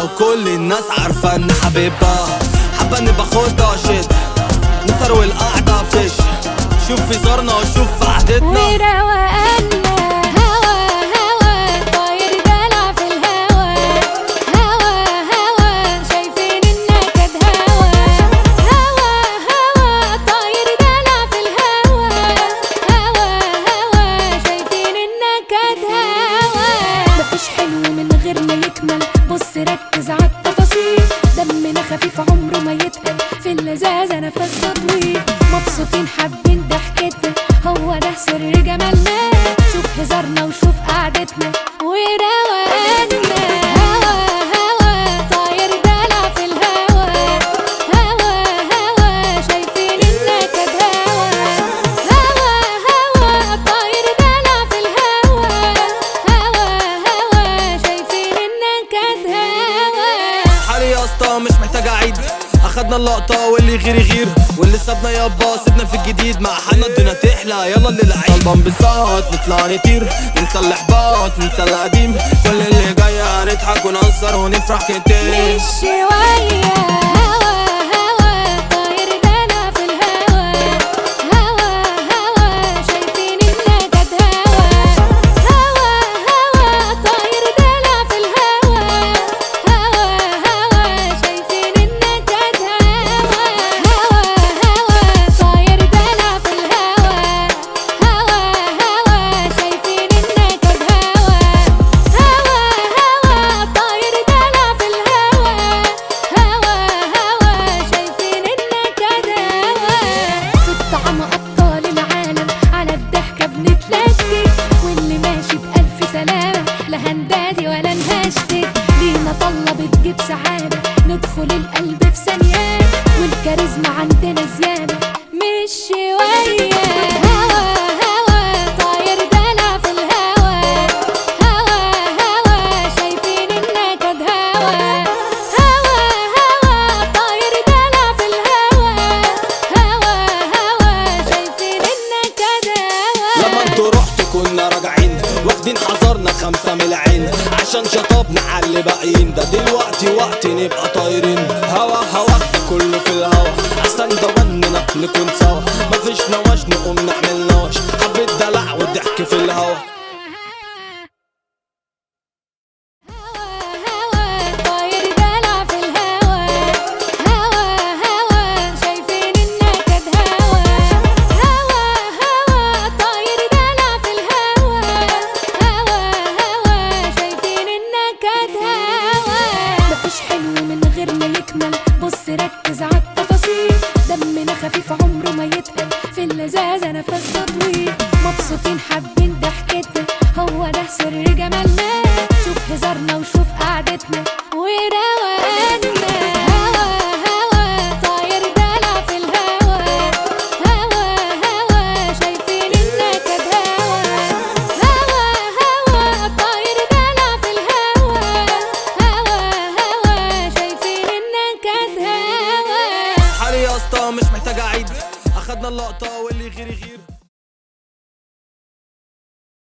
وكل الناس عارفة ان حبيبها حابة اني باخدها شت نسر والقعدة فيش شوف في زارنا وشوف في قعدتنا وروقنا هوا هوا طاير دلع في الهوا هوا هوا شايفين النكد هوا هوا هوا طاير دلع في الهوا هوا هوا شايفين النكد هوا مفيش حلو من غير ما يكمل بص ركز عالتفاصيل دمنا خفيف عمره ما يتقل في اللذاذة نفس تطويل مبسوطين حابين ضحكتنا هو ده سر جمالنا شوف هزارنا وشوف قعدتنا وروقنا هوا هوا طاير دلع في الهوا هوا هوا شايفين النكد هوا هوا هوا طاير دلع في الهوا هوا هوا شايفين النكد هوا حالي يا اسطى مش محتاج اعيد اخدنا اللقطة واللي غير يغير واللي سابنا يابا سيبنا في الجديد مع حالنا الدنيا تحلى يلا اللي لعيب طالبة انبساط نطلع نطير ننسى الاحباط ننسى القديم كل اللي جاي هنضحك ونهزر ونفرح كتير مش شوية هوا هوا طاير دلع في الهوا هوا هوا شايفين النكد هوا هوا هوا طاير دلع في الهوا هوا هوا شايفين النكد هوا هوا هوا طاير دلع في الهوا هوا هوا شايفين النكد هوا هوا هوا طاير دلع في الهوا هوا هوا شايفين النكد هوا في الطعم أبطال العالم على الضحكة بنتلكك واللي ماشي بألف سلامة لا هندادي ولا نهشتك لينا طلة بتجيب سعادة ندخل القلب في ثانيات والكاريزما عندنا زيادة مش شوية هوا هوا طاير دلع في الهوا هوا هوا شايفين النكد هوا هوا هوا طاير دلع في الهوا هوا هوا شايفين النكد هوا لما انتوا رحتوا كنا راجعين واخدين حذرنا خمسة من العين عشان شطبنا على اللي باقيين ده دلوقتي وقت نبقى طايرين هوا هوا كله في الهوا احسن دواننا نكون سوا مفيش نواش نقوم نعمل نواش حبة دلع والضحك في الهوا هوا هوا طاير دلع في الهوا هوا هوا شايفين النكد هوا هوا هوا طاير دلع في الهوا هوا هوا شايفين النكد هوا مفيش حلو من غير ما يكمل بص ركز عالتفاصيل دمنا خفيف عمره ما يتقل في اللذاذة نفس تطويل مبسوطين حابين ضحكتنا هو ده سر جمالنا شوف هزارنا وشوف قعدتنا وروقنا هوا هوا طاير دلع في الهوا هوا هوا شايفين النكد هوا هوا هوا طاير دلع في الهوا هوا هوا شايفين النكد هوا حالي يا اسطى مش محتاج اعيد اخدنا اللقطة واللي غير يغير